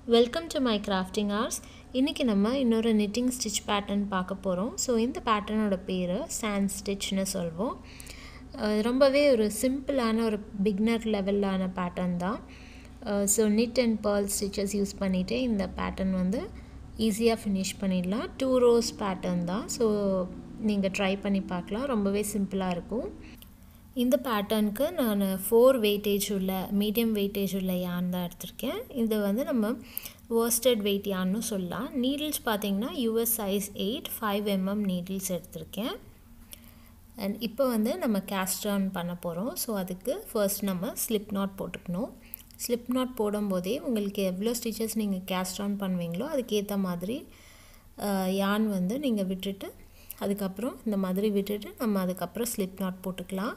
welcome to my crafting arts இன்றைக்கி நம்ம இன்னொரு knitting ஸ்டிச் பேட்டர்ன் பார்க்க போகிறோம் ஸோ இந்த பேட்டர்னோட பேர் சாண்ட் ஸ்டிச்னு சொல்வோம் அஹ் ரொம்பவே ஒரு சிம்பிளான ஒரு பிக்னர் லெவலான பேட்டர்ன் தான் so knit and purl stitches use பண்ணிவிட்டு இந்த பேட்டர்ன் வந்து ஈஸியாக ஃபினிஷ் பண்ணிடலாம் டூ ரோஸ் பேட்டர்ன் தான் ஸோ நீங்கள் ட்ரை பண்ணி பார்க்கலாம் ரொம்பவே சிம்பிளாக இருக்கும் இந்த பேட்டர்னுக்கு நான் ஃபோர் வெயிட்டேஜ் உள்ள மீடியம் வெயிட்டேஜ் உள்ள யான் தான் எடுத்திருக்கேன் இது வந்து நம்ம வேர்ஸ்டட் வெயிட் யான்னு சொல்லலாம் நீடில்ஸ் பார்த்தீங்கன்னா US size eight five mm needles எடுத்திருக்கேன் அண்ட் இப்போ வந்து நம்ம கேஸ்ட் ஆன் பண்ண போகிறோம் ஸோ அதுக்கு ஃபர்ஸ்ட் நம்ம ஸ்லிப் நாட் போட்டுக்கணும் ஸ்லிப் நாட் போடும்போதே உங்களுக்கு எவ்வளோ ஸ்டிச்சஸ் நீங்கள் கேஸ்ட் ஆன் பண்ணுவீங்களோ அதுக்கேற்ற மாதிரி யான் வந்து நீங்கள் விட்டுட்டு அதுக்கப்புறம் இந்த மாதிரி விட்டுட்டு நம்ம அதுக்கப்புறம் ஸ்லிப் நாட் போட்டுக்கலாம்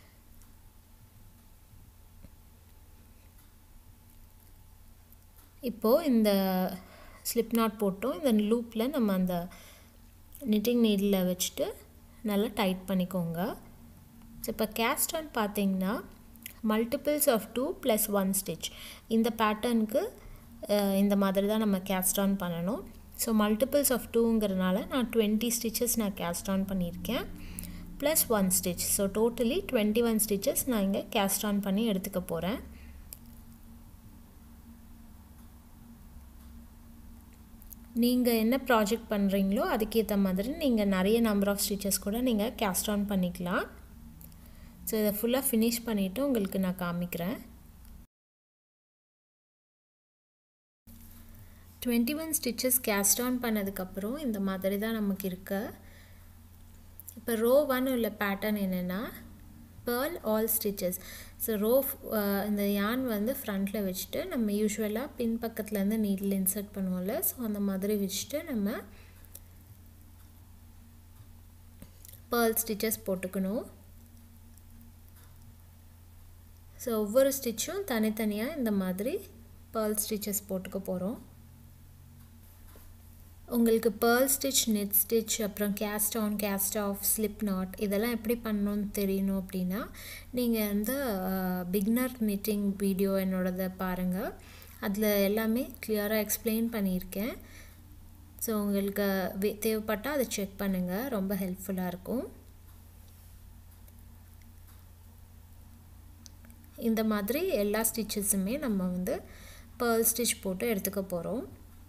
இப்போது இந்த ஸ்லிப் நாட் போட்டோம் இந்த லூப்பில் நம்ம அந்த நிட்டிங் நீடில் வச்சுட்டு நல்லா டைட் பண்ணிக்கோங்க ஸோ இப்போ கேஸ்ட் ஆன் பார்த்தீங்கன்னா multiples of two plus one stitch இந்த பேட்டர்னுக்கு இந்த மாதிரி தான் நம்ம கேஸ்ட் ஆன் பண்ணணும் ஸோ மல்டிபிள்ஸ் ஆஃப் டூங்கிறதுனால நான் டுவெண்ட்டி ஸ்டிச்சஸ் நான் கேஸ்ட் ஆன் பண்ணியிருக்கேன் plus one stitch so totally twenty one stitches நான் இங்கே கேஸ்ட் ஆன் பண்ணி எடுத்துக்க போகிறேன் நீங்கள் என்ன ப்ராஜெக்ட் பண்ணுறீங்களோ அதுக்கேற்ற மாதிரி நீங்கள் நிறைய நம்பர் ஆஃப் ஸ்டிச்சஸ் கூட நீங்கள் கேஸ்ட் ஆன் பண்ணிக்கலாம் ஸோ இதை ஃபுல்லாக ஃபினிஷ் பண்ணிவிட்டு உங்களுக்கு நான் காமிக்கிறேன் twenty one stitches cast on பண்ணதுக்கப்புறம் இந்த மாதிரி தான் நமக்கு இருக்க இப்போ ரோ ஒன் உள்ள பேட்டர்ன் என்னென்னா purl all stitches so row இந்த யான் வந்து ஃப்ரண்ட்டில் வச்சுட்டு நம்ம யூஸ்வலாக பின் பக்கத்துலேருந்து நீடில் இன்சர்ட் பண்ணுவோம்ல ஸோ அந்த மாதிரி வச்சுட்டு நம்ம பேர்ல் ஸ்டிச்சஸ் போட்டுக்கணும் ஸோ ஒவ்வொரு ஸ்டிச்சும் தனித்தனியாக இந்த மாதிரி பேர்ல் ஸ்டிச்சஸ் போட்டுக்க போகிறோம் உங்களுக்கு பேர்ல் ஸ்டிச் நெட் ஸ்டிச் அப்புறம் cast on cast off slip knot இதெல்லாம் எப்படி பண்ணணும்னு தெரியணும் அப்படின்னா நீங்கள் வந்து பிக்னர் நிட்டிங் வீடியோ என்னோடதை பாருங்கள் அதில் எல்லாமே கிளியராக எக்ஸ்பிளைன் பண்ணியிருக்கேன் ஸோ உங்களுக்கு தேவைப்பட்டால் அதை செக் பண்ணுங்கள் ரொம்ப ஹெல்ப்ஃபுல்லாக இருக்கும் இந்த மாதிரி எல்லா ஸ்டிச்சஸுமே நம்ம வந்து பேர்ல் ஸ்டிச் போட்டு எடுத்துக்க போகிறோம்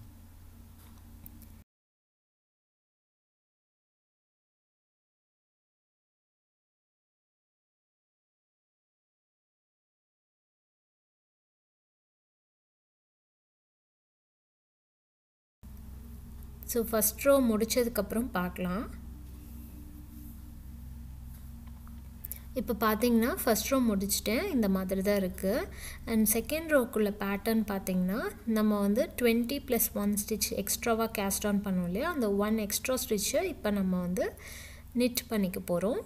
ஸோ ஃபஸ்ட் ரோ முடித்ததுக்கப்புறம் பார்க்கலாம் இப்போ பார்த்தீங்கன்னா ஃபஸ்ட் ரோ முடிச்சிட்டேன் இந்த மாதிரி தான் இருக்குது அண்ட் செகண்ட் ரோக்குள்ள பேட்டர்ன் பார்த்தீங்கன்னா நம்ம வந்து டுவெண்ட்டி ப்ளஸ் ஒன் ஸ்டிச் எக்ஸ்ட்ராவாக கேஸ்ட் ஆன் பண்ணோம் இல்லையா அந்த ஒன் எக்ஸ்ட்ரா ஸ்டிச்சை இப்போ நம்ம வந்து நிட் பண்ணிக்க போகிறோம்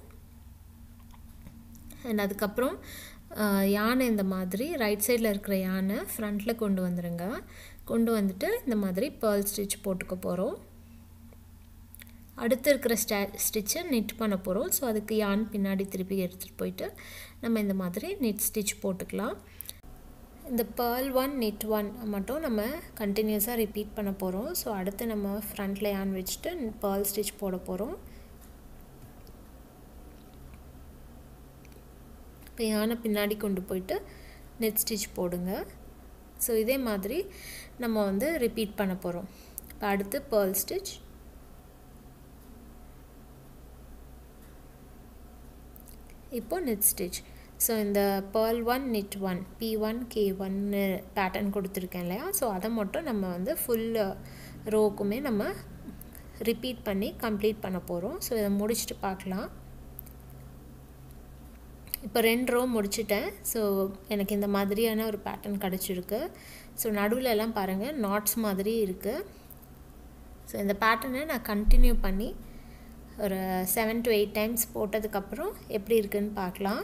அண்ட் அதுக்கப்புறம் யானை இந்த மாதிரி ரைட் சைடில் இருக்கிற யானை ஃப்ரண்ட்டில் கொண்டு வந்துடுங்க கொண்டு வந்துட்டு இந்த மாதிரி பேர்ல் ஸ்டிச் போட்டுக்க போகிறோம் அடுத்து இருக்கிற ஸ்டா ஸ்டிச்சை நிட் பண்ண போகிறோம் ஸோ அதுக்கு யான் பின்னாடி திருப்பி எடுத்துகிட்டு போயிட்டு நம்ம இந்த மாதிரி நிட் ஸ்டிச் போட்டுக்கலாம் இந்த பேர்ல் ஒன் நிட் ஒன் மட்டும் நம்ம கண்டினியூஸாக ரிப்பீட் பண்ண போகிறோம் ஸோ அடுத்து நம்ம ஃப்ரண்ட்டில் யான் வச்சுட்டு பேர்ல் ஸ்டிச் போட போகிறோம் இப்போ யானை பின்னாடி கொண்டு போயிட்டு நெட் ஸ்டிச் போடுங்க ஸோ இதே மாதிரி நம்ம வந்து ரிப்பீட் பண்ண போகிறோம் இப்போ அடுத்து பேர்ல் ஸ்டிச் இப்போ நெட் ஸ்டிச் ஸோ இந்த purl one knit one P one K ஒன்னு பேட்டர்ன் கொடுத்துருக்கேன் இல்லையா ஸோ அதை மட்டும் நம்ம வந்து ஃபுல் ரோக்குமே நம்ம ரிப்பீட் பண்ணி கம்ப்ளீட் பண்ண போகிறோம் ஸோ இதை முடிச்சுட்டு பார்க்கலாம் இப்போ ரெண்டு ரோ முடிச்சிட்டேன் ஸோ எனக்கு இந்த மாதிரியான ஒரு பேட்டர்ன் கிடச்சிருக்கு ஸோ நடுவில் எல்லாம் பாருங்கள் நாட்ஸ் மாதிரி இருக்குது ஸோ இந்த பேட்டர்னை நான் கண்டினியூ பண்ணி ஒரு செவன் டு எயிட் டைம்ஸ் போட்டதுக்கப்புறம் எப்படி இருக்குன்னு பார்க்கலாம்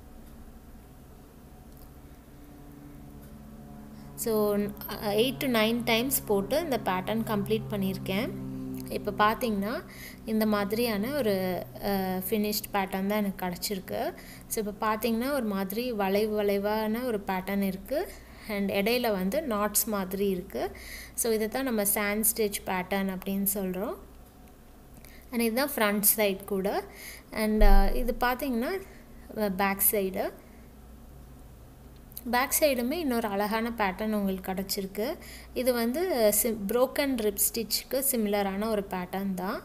so eight to nine times போட்டு இந்த பேட்டர்ன் கம்ப்ளீட் பண்ணியிருக்கேன் இப்போ பார்த்தீங்கன்னா இந்த மாதிரியான ஒரு ஃபினிஷ்ட் பேட்டர்ன் தான் எனக்கு கிடச்சிருக்கு ஸோ இப்போ பார்த்தீங்கன்னா ஒரு மாதிரி வளைவு வளைவான ஒரு பேட்டர்ன் இருக்குது அண்ட் இடையில வந்து நாட்ஸ் மாதிரி இருக்குது ஸோ இதை தான் நம்ம சாண்ட் ஸ்டிச் பேட்டர்ன் அப்படின்னு சொல்கிறோம் அண்ட் இதுதான் ஃப்ரண்ட் சைட் கூட அண்ட் இது பார்த்திங்கன்னா பேக் சைடு பேக் சைடுமே இன்னொரு அழகான பேட்டர்ன் உங்களுக்கு கிடச்சிருக்கு இது வந்து சிம் ப்ரோக்கன் ரிப் ஸ்டிச்சுக்கு சிமிலரான ஒரு பேட்டர்ன் தான்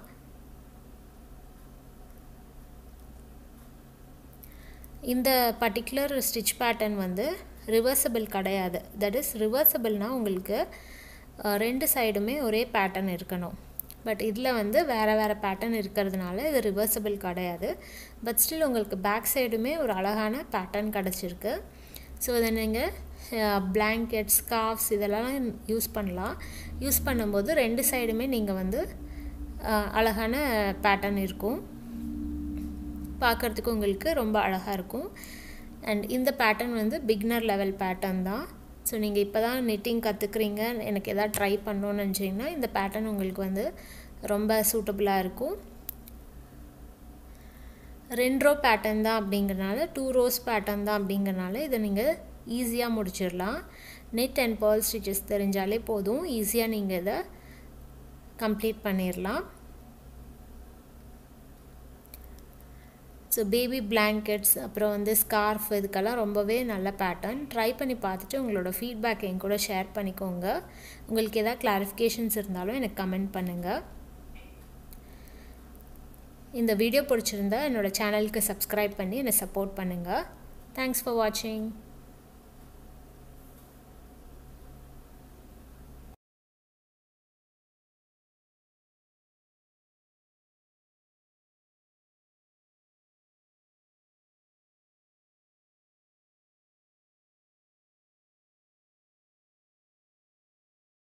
இந்த பர்டிகுலர் ஸ்டிச் பேட்டர்ன் வந்து ரிவர்சபிள் கிடையாது தட் இஸ் ரிவர்சபிள்னால் உங்களுக்கு ரெண்டு சைடுமே ஒரே பேட்டர்ன் இருக்கணும் பட் இதில் வந்து வேறு வேறு பேட்டர்ன் இருக்கிறதுனால இது ரிவர்சபிள் கிடையாது பட் ஸ்டில் உங்களுக்கு பேக் சைடுமே ஒரு அழகான பேட்டர்ன் கிடச்சிருக்கு ஸோ இதை நீங்கள் பிளாங்கெட் ஸ்கார்ஃப்ஸ் இதெல்லாம் யூஸ் பண்ணலாம் யூஸ் பண்ணும்போது ரெண்டு சைடுமே நீங்கள் வந்து அழகான பேட்டர்ன் இருக்கும் பார்க்குறதுக்கு உங்களுக்கு ரொம்ப அழகாக இருக்கும் அண்ட் இந்த பேட்டர்ன் வந்து பிக்னர் லெவல் பேட்டர்ன் தான் ஸோ நீங்கள் இப்போ தான் நிட்டிங் கற்றுக்குறீங்க எனக்கு எதாவது ட்ரை பண்ணணும்னு நினச்சிங்கன்னா இந்த பேட்டர்ன் உங்களுக்கு வந்து ரொம்ப சூட்டபுளாக இருக்கும் ரெண்டு ரோ பேட்டர்ன் தான் அப்படிங்கிறனால டூ ரோஸ் பேட்டர்ன் தான் அப்படிங்கிறனால இதை நீங்கள் ஈஸியாக முடிச்சிடலாம் நெட் அண்ட் பேர்ல் ஸ்டிச்சஸ் தெரிஞ்சாலே போதும் ஈஸியாக நீங்கள் இதை கம்ப்ளீட் பண்ணிடலாம் ஸோ பேபி பிளாங்கெட்ஸ் அப்புறம் வந்து ஸ்கார்ஃப் இதுக்கெல்லாம் ரொம்பவே நல்ல பேட்டர்ன் ட்ரை பண்ணி பார்த்துட்டு உங்களோட ஃபீட்பேக் என் கூட ஷேர் பண்ணிக்கோங்க உங்களுக்கு எதாவது கிளாரிஃபிகேஷன்ஸ் இருந்தாலும் எனக்கு கமெண்ட் பண்ணுங்கள் இந்த வீடியோ பிடிச்சிருந்தா என்னோடய சேனலுக்கு சப்ஸ்கிரைப் பண்ணி என்னை சப்போர்ட் பண்ணுங்கள் தேங்க்ஸ் ஃபார் வாட்சிங்